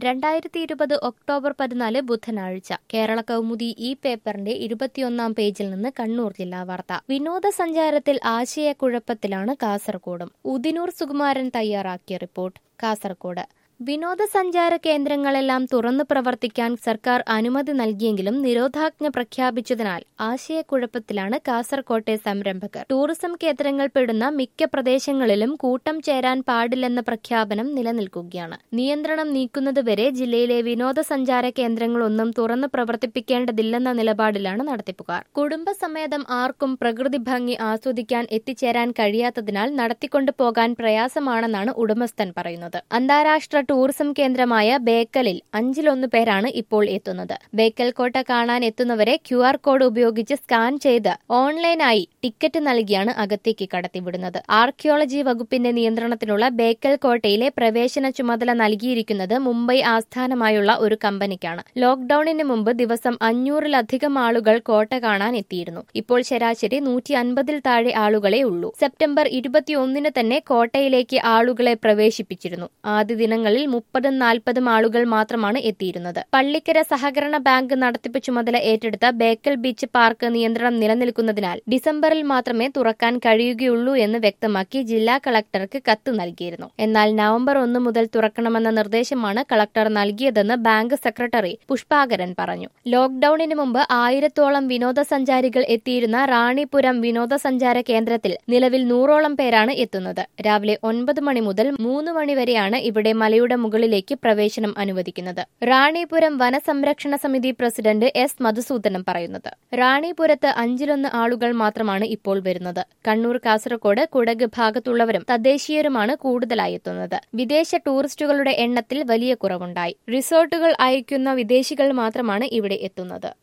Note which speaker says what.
Speaker 1: രണ്ടായിരത്തി ഇരുപത് ഒക്ടോബർ പതിനാല് ബുധനാഴ്ച കേരള കൗമുദി ഈ പേപ്പറിന്റെ ഇരുപത്തിയൊന്നാം പേജിൽ നിന്ന് കണ്ണൂർ ജില്ലാ വാർത്ത വിനോദസഞ്ചാരത്തിൽ ആശയക്കുഴപ്പത്തിലാണ് കാസർഗോഡും ഉദിനൂർ സുകുമാരൻ തയ്യാറാക്കിയ റിപ്പോർട്ട് കാസർഗോഡ് വിനോദസഞ്ചാര കേന്ദ്രങ്ങളെല്ലാം തുറന്നു പ്രവർത്തിക്കാൻ സർക്കാർ അനുമതി നൽകിയെങ്കിലും നിരോധാജ്ഞ പ്രഖ്യാപിച്ചതിനാൽ ആശയക്കുഴപ്പത്തിലാണ് കാസർകോട്ടെ സംരംഭകർ ടൂറിസം കേന്ദ്രങ്ങൾ പെടുന്ന മിക്ക പ്രദേശങ്ങളിലും കൂട്ടം ചേരാൻ പാടില്ലെന്ന പ്രഖ്യാപനം നിലനിൽക്കുകയാണ് നിയന്ത്രണം നീക്കുന്നതുവരെ ജില്ലയിലെ വിനോദസഞ്ചാര കേന്ദ്രങ്ങളൊന്നും തുറന്നു പ്രവർത്തിപ്പിക്കേണ്ടതില്ലെന്ന നിലപാടിലാണ് നടത്തിപ്പുകാർ കുടുംബസമേതം ആർക്കും പ്രകൃതി ഭംഗി ആസ്വദിക്കാൻ എത്തിച്ചേരാൻ കഴിയാത്തതിനാൽ നടത്തിക്കൊണ്ടു പോകാൻ പ്രയാസമാണെന്നാണ് ഉടമസ്ഥൻ പറയുന്നത് അന്താരാഷ്ട്ര ടൂറിസം കേന്ദ്രമായ ബേക്കലിൽ അഞ്ചിലൊന്ന് പേരാണ് ഇപ്പോൾ എത്തുന്നത് ബേക്കൽ കോട്ട കാണാൻ എത്തുന്നവരെ ക്യു ആർ കോഡ് ഉപയോഗിച്ച് സ്കാൻ ചെയ്ത് ഓൺലൈനായി ടിക്കറ്റ് നൽകിയാണ് അകത്തേക്ക് കടത്തിവിടുന്നത് ആർക്കിയോളജി വകുപ്പിന്റെ നിയന്ത്രണത്തിലുള്ള ബേക്കൽ കോട്ടയിലെ പ്രവേശന ചുമതല നൽകിയിരിക്കുന്നത് മുംബൈ ആസ്ഥാനമായുള്ള ഒരു കമ്പനിക്കാണ് ലോക്ഡൌണിന് മുമ്പ് ദിവസം അഞ്ഞൂറിലധികം ആളുകൾ കോട്ട കാണാൻ എത്തിയിരുന്നു ഇപ്പോൾ ശരാശരി നൂറ്റി അൻപതിൽ താഴെ ആളുകളെ ഉള്ളൂ സെപ്റ്റംബർ ഇരുപത്തിയൊന്നിന് തന്നെ കോട്ടയിലേക്ക് ആളുകളെ പ്രവേശിപ്പിച്ചിരുന്നു ആദ്യ ദിനങ്ങളിൽ മുപ്പതും നാൽപ്പതും ആളുകൾ മാത്രമാണ് എത്തിയിരുന്നത് പള്ളിക്കര സഹകരണ ബാങ്ക് നടത്തിപ്പ് ചുമതല ഏറ്റെടുത്ത ബേക്കൽ ബീച്ച് പാർക്ക് നിയന്ത്രണം നിലനിൽക്കുന്നതിനാൽ ഡിസംബറിൽ മാത്രമേ തുറക്കാൻ കഴിയുകയുള്ളൂ എന്ന് വ്യക്തമാക്കി ജില്ലാ കളക്ടർക്ക് കത്ത് നൽകിയിരുന്നു എന്നാൽ നവംബർ ഒന്ന് മുതൽ തുറക്കണമെന്ന നിർദ്ദേശമാണ് കളക്ടർ നൽകിയതെന്ന് ബാങ്ക് സെക്രട്ടറി പുഷ്പാകരൻ പറഞ്ഞു ലോക്ഡൌണിന് മുമ്പ് ആയിരത്തോളം വിനോദസഞ്ചാരികൾ എത്തിയിരുന്ന റാണിപുരം വിനോദസഞ്ചാര കേന്ദ്രത്തിൽ നിലവിൽ നൂറോളം പേരാണ് എത്തുന്നത് രാവിലെ ഒൻപത് മണി മുതൽ മൂന്ന് മണി വരെയാണ് ഇവിടെ മലയുടെ മുകളിലേക്ക് പ്രവേശനം അനുവദിക്കുന്നത് റാണിപുരം വനസംരക്ഷണ സമിതി പ്രസിഡന്റ് എസ് മധുസൂദനം പറയുന്നത് റാണിപുരത്ത് അഞ്ചിലൊന്ന് ആളുകൾ മാത്രമാണ് ഇപ്പോൾ വരുന്നത് കണ്ണൂർ കാസർഗോഡ് കുടക് ഭാഗത്തുള്ളവരും തദ്ദേശീയരുമാണ് കൂടുതലായി എത്തുന്നത് വിദേശ ടൂറിസ്റ്റുകളുടെ എണ്ണത്തിൽ വലിയ കുറവുണ്ടായി റിസോർട്ടുകൾ അയക്കുന്ന വിദേശികൾ മാത്രമാണ് ഇവിടെ എത്തുന്നത്